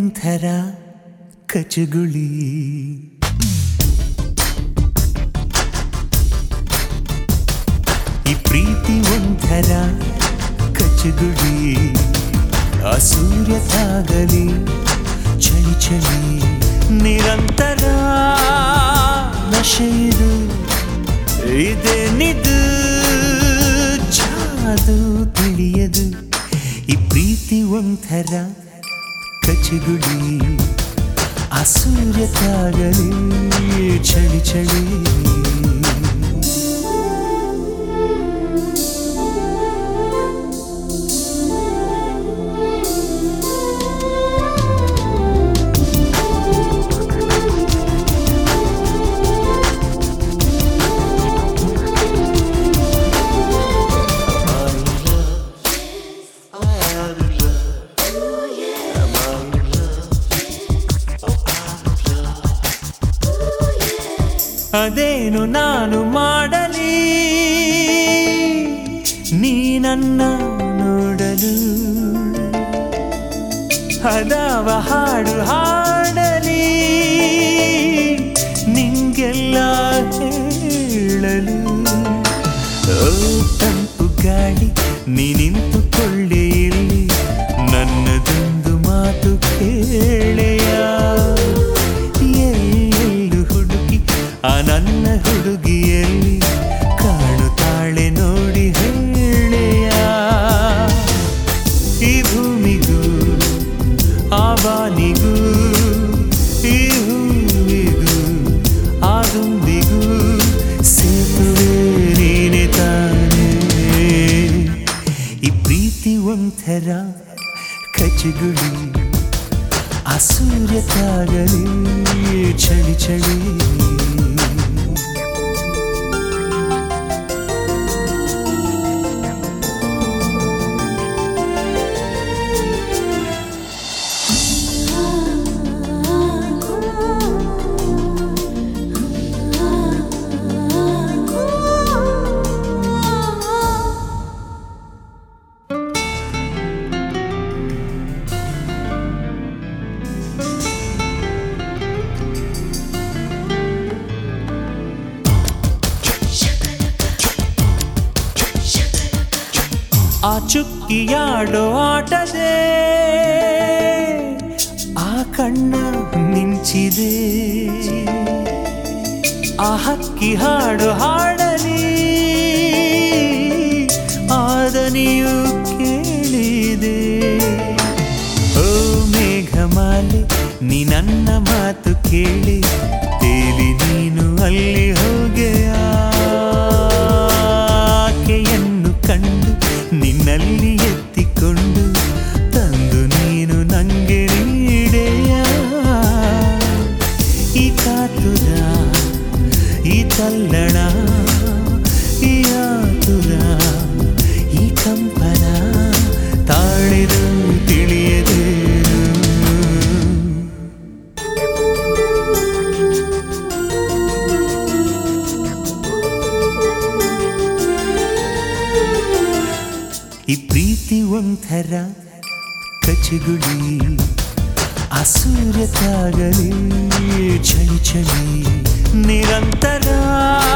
ಒಂಥರ ಕಚಗುಳಿ ಈ ಪ್ರೀತಿ ಒಂಥರ ಕಚಗುಳಿ ಆ ಸೂರ್ಯ ತಾಗಲಿ ಚಳಿ ಚಳಿ ನಿರಂತರ ನಶೆಯಿದು ಇದೇನಿದು ಜಾದು ತಿಳಿಯದು ಈ ಪ್ರೀತಿ ಒಂಥರ ಕಚಗುಳಿ ಆ ಸೂರ್ಯ ತಾಗಲಿ ಚಳಿ ಚಳಿ ಅದೇನು ನಾನು ಮಾಡಲಿ ನೀ ನನ್ನ ನೋಡಲು ಹದವ ಹಾಡು ಹಾಡಲಿ ನಿಂಗೆಲ್ಲ ಹೇಳಲು ಓ ತಂಪು ಗಾಳಿ ನೀ ನಿಂತುಕೊಳ್ಳೆ ಇಲ್ಲಿ ನನ್ನದೊಂದು ಮಾತು ಕೇಳೆಯ ಎಲ್ಲೆಲ್ಲು ಹುಡುಗಿ ಆ ನನ್ನ ಹುಡುಗಿಯಲ್ಲಿ ಕಾಣುತ್ತಾಳೆ ನೋಡಿ ಹೇಳೆಯ ಈ ಭೂಮಿಗೂ ಆ ಬಾನಿಗೂ ಈ ಹೂವಿಗೂ ಆ ದುಂಬಿಗೂ ಸೇತುವೆ ನೀನೆ ತಾನೇ ಈ ಪ್ರೀತಿ ಒಂಥರ ಕಚಗುಳಿ ಆ ಸೂರ್ಯ ತಾಗಲಿ ಚಳಿ ಚಳಿ ಆ ಚುಕ್ಕಿಯಾಡೋ ಆಟದೆ ಆ ಕಣ್ಣ ಮಿಂಚಿದೆ ಆ ಹಕ್ಕಿ ಹಾಡು ಹಾಡಲಿ ಆದನಿಯು ಕೇಳಿದೆ ಓ ಮೇಘಮಾಲೆ ನೀ ನನ್ನ ಮಾತು ಕೇಳಿ ತೇಲಿ ನೀನು ಅಲ್ಲಿ ಹೋಗೆಯಾಕೆಯನ್ನು ಕಂಡು ನಿನ್ನಲ್ಲಿ ಎತ್ತಿಕೊಂಡು ತಂದು ನೀನು ನಂಗೆ ನೀಡೆಯ ಈ ಕಾತುರ ಈ ತಲ್ಲಣ ಈ ಆತುರ ಈ ಕಂಪನ ತಾಳಿದು ತಿಳಿಯದು ಈ ಪ್ರೀತಿ ಒಂಥರ ಕಚಗುಳಿ ಆ ಸೂರ್ಯ ತಾಗಲಿ ಚಳಿ ಚಳಿ ನಿರಂತರ